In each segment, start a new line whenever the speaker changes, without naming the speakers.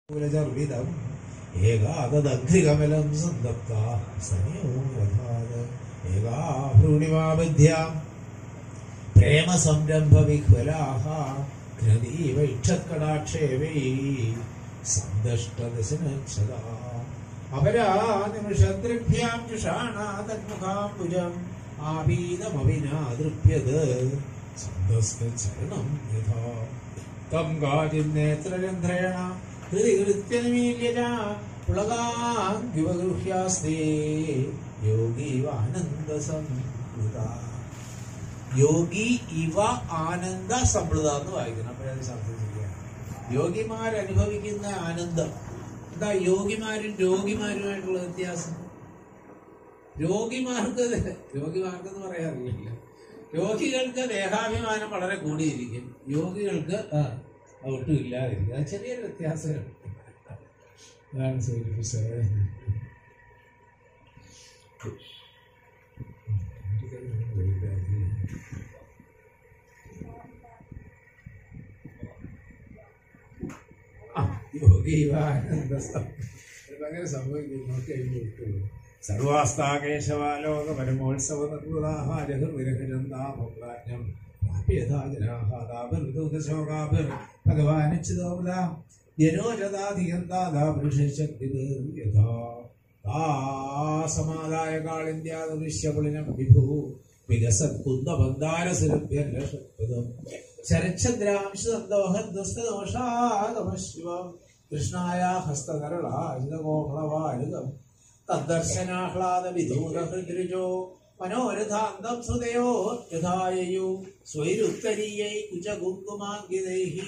ചർവിതം ഏകാതദഘ്രികമലം സന്തപ്ത സനയോ രഥാത് ഏകാഭ്രൂണിമാബധ്യാം പ്രേമ സംരംഭ വിഹ്വലാഹ ഘ്നദീവൈക്ഷക്കടാക്ഷേവൈ സന്ദഷ്ടദശനക്ഷതാ അപരാ നിമിഷദ്രഭ്യാം ചുഷാണാതന്മുഖാംബുജം ആപീതമവിനാദൃപ്യത് സന്തസ്തരണം യഥാ തം കാചിന്നേത്രരന്ധ്രേണ ഹൃദി കൃത്യനിമീല്യന പുളകാംഗിവഗൃഹ്യാസ്തേ യോഗീവാനന്ദ സംഹൃത യോഗി ഇവ ആനന്ദ സമൃദ്ധ എന്ന് വായിക്കണം അപ്പോഴത് സംഭവിക്കുകയാണ് യോഗിമാരനുഭവിക്കുന്ന ആനന്ദം എന്താ യോഗിമാരും രോഗിമാരുമായിട്ടുള്ള വ്യത്യാസം രോഗിമാർക്ക് രോഗിമാർക്കെന്ന് പറയാറില്ല രോഗികൾക്ക് ദേഹാഭിമാനം വളരെ കൂടിയിരിക്കും യോഗികൾക്ക് ആ, ഒട്ടും ഇല്ലാതിരിക്കും അത് ചെറിയൊരു വ്യത്യാസമുണ്ട് അതാണ് സൂചിപ്പിച്ചത് ആ, യോഗീവാനന്ദസ്ഥം. ഇത് അങ്ങനെ സംഭവിക്കും നോക്കി കഴിഞ്ഞ് വിട്ടുപോകും സർവാസ്താകേശവാലോക പരമോത്സവ നിർവൃതാഹാരഹൃവിരഹരന്താമപ്രാജ്ഞം പ്രാപ്യഥാജനാഹാദാഭിർദൂതശോകാഭിർ ഭഗവാനിച്ചിതോമത യനോജതാധികന്താദാപുരുഷശക്തിയഥാ താസമാദായ കാളിന്ത്യാദൃശ്യപുളിനം വിഭു വികസത് കുന്ദബന്ധാരസുരഭ്യലക്ഷത്വം ശരച്ഛദ്രാംശദോഹദ്വസ്തദോഷാഗമശിവം കൃഷ്ണായ ഹസ്തകരളാജിതകോഹളവാരുതം തദ്ദർശനാഹ്ലാദ വിധൂരഹൃദ്രുജോ മനോരഥാന്തം ഹൃദയോ യഥായയു സ്വൈരുത്തരീയൈ കുചകുങ്കുമാങ്കിതൈഹി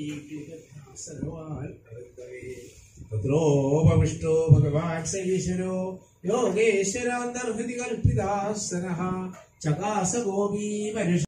തത്രോപവിഷ്ടോ ഭഗവാൻ സൈശ്വരോ യോഗേശ്വരാന്തർഹൃതി കൽപ്പിതാസനഃ ചകാസ ഗോപീ